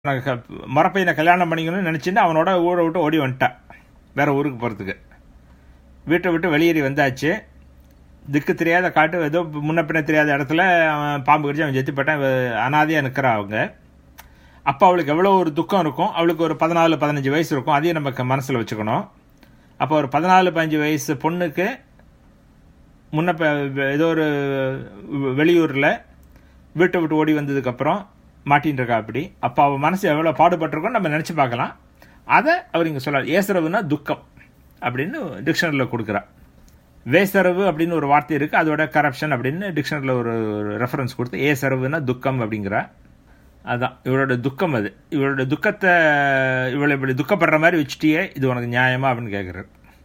நான் க- மரப்பையனை கல்யாணம் பண்ணிக்கணும்னு நினச்சிட்டு அவனோட ஊரை விட்டு ஓடி வந்துட்டான் வேற ஊருக்கு போகிறதுக்கு வீட்டை விட்டு வெளியேறி வந்தாச்சு திக்கு தெரியாத காட்டு ஏதோ முன்ன பின்ன தெரியாத இடத்துல அவன் பாம்பு கடிச்சு அவன் செத்து போட்டான் அனாதையாக நிற்கிறா அவங்க அப்போ அவளுக்கு எவ்வளோ ஒரு துக்கம் இருக்கும் அவளுக்கு ஒரு பதினாலு பதினஞ்சு வயசு இருக்கும் அதையும் நம்ம மனசில் வச்சுக்கணும் அப்போ ஒரு பதினாலு பதினஞ்சு வயசு பொண்ணுக்கு முன்ன ப- ஏதோ ஒரு வெளியூரில் வீட்டை விட்டு ஓடி வந்ததுக்கப்புறம் மாட்டின்னு இருக்கா அப்படி அப்போ அவள் மனசு எவ்வளோ பாடுபட்டிருக்கோம் நம்ம நினச்சி பார்க்கலாம் அதை அவர் இங்கே சொல்ல ஏசரவுனா துக்கம் அப்படின்னு டிக்ஷனரியில் கொடுக்குறா வேசரவு அப்படின்னு ஒரு வார்த்தை இருக்குது அதோட கரப்ஷன் அப்படின்னு டிக்ஷனரியில் ஒரு ரெஃபரன்ஸ் கொடுத்து ஏசரவுனா துக்கம் அப்படிங்கிறா அதான் இவளோட துக்கம் அது இவளோட துக்கத்தை இவளை இப்படி துக்கப்படுற மாதிரி வச்சுட்டியே இது உனக்கு நியாயமா அப்படின்னு கேட்குறாரு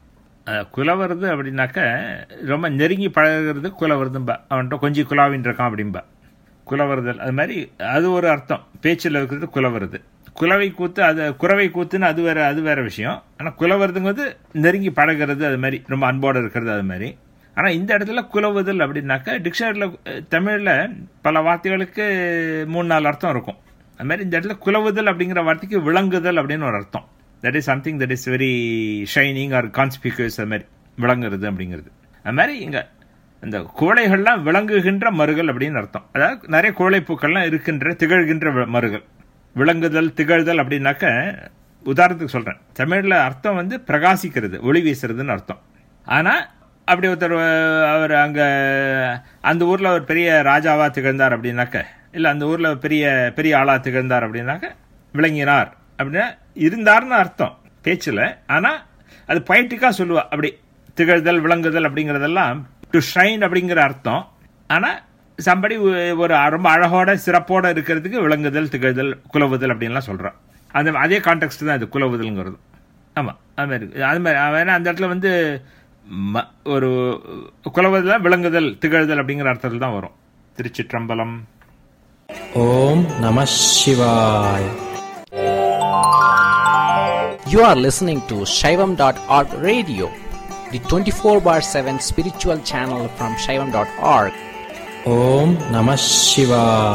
குலவருது அப்படின்னாக்க ரொம்ப நெருங்கி பழகுறது குலவருதும்பா அவன்கிட்ட கொஞ்சம் குலாவின் இருக்கான் அப்படிம்பா குலவருதல் அது மாதிரி அது ஒரு அர்த்தம் பேச்சில் இருக்கிறது குலவருது குலவை கூத்து அது குறவை கூத்துன்னு அது வேற அது வேற விஷயம் ஆனால் குலவருதுங்கிறது நெருங்கி பழகிறது அது மாதிரி ரொம்ப அன்போடு இருக்கிறது அது மாதிரி ஆனால் இந்த இடத்துல குலவுதல் அப்படின்னாக்க டிக்ஷனரியில் தமிழில் பல வார்த்தைகளுக்கு மூணு நாலு அர்த்தம் இருக்கும் அது மாதிரி இந்த இடத்துல குலவுதல் அப்படிங்கிற வார்த்தைக்கு விளங்குதல் அப்படின்னு ஒரு அர்த்தம் that is something that is very shining or conspicuous அது மாதிரி விளங்குறது அப்படிங்கிறது அது மாதிரி இங்கே இந்த குவளைகள்லாம் விளங்குகின்ற மருகள் அப்படின்னு அர்த்தம் அதாவது நிறைய குவளைப்பூக்கள்லாம் இருக்கின்ற திகழ்கின்ற வி- மருகள் விளங்குதல் திகழ்தல் அப்படின்னாக்க உதாரணத்துக்கு சொல்கிறேன் தமிழில் அர்த்தம் வந்து பிரகாசிக்கிறது ஒளி வீசுறதுன்னு அர்த்தம் ஆனால் அப்படி ஒருத்தர் அஹ், அவர் அங்கே அந்த ஊரில் ஒரு பெரிய ராஜாவாக திகழ்ந்தார் அப்படின்னாக்க இல்லை அந்த ஊரில் பெரிய பெரிய ஆளாக திகழ்ந்தார் அப்படின்னாக்க விளங்கினார் அப்படின்னா இருந்தார்னு அர்த்தம் பேச்சில் ஆனால் அது பொயட்டிக்காக சொல்லுவா அப்படி திகழ்தல் விளங்குதல் அப்படிங்கிறதெல்லாம் டு ஷைன் அப்படிங்கிற அர்த்தம் ஆனால் சம்படி ஒரு ரொம்ப அழகோட சிறப்போட இருக்கிறதுக்கு விளங்குதல் திகழ்தல் குலவுதல் அப்படின்லாம் சொல்கிறான் அந்த அதே கான்டெக்ட் தான் இது குலவுதல்ங்கிறது ஆமாம் அது மாதிரி இருக்கு. அது மாதிரி அவன் ஏன்னா அந்த இடத்துல வந்து ம- ஒரு குலவுதல் விளங்குதல் திகழ்தல் அப்படிங்கிற அர்த்தத்தில் தான் வரும் திருச்சிற்றம்பலம் ஓம் நம சிவாய் You are listening to Shaivam.org radio, the 24 bar 7 spiritual channel from Shaivam.org. ஓம் நம சிவாய்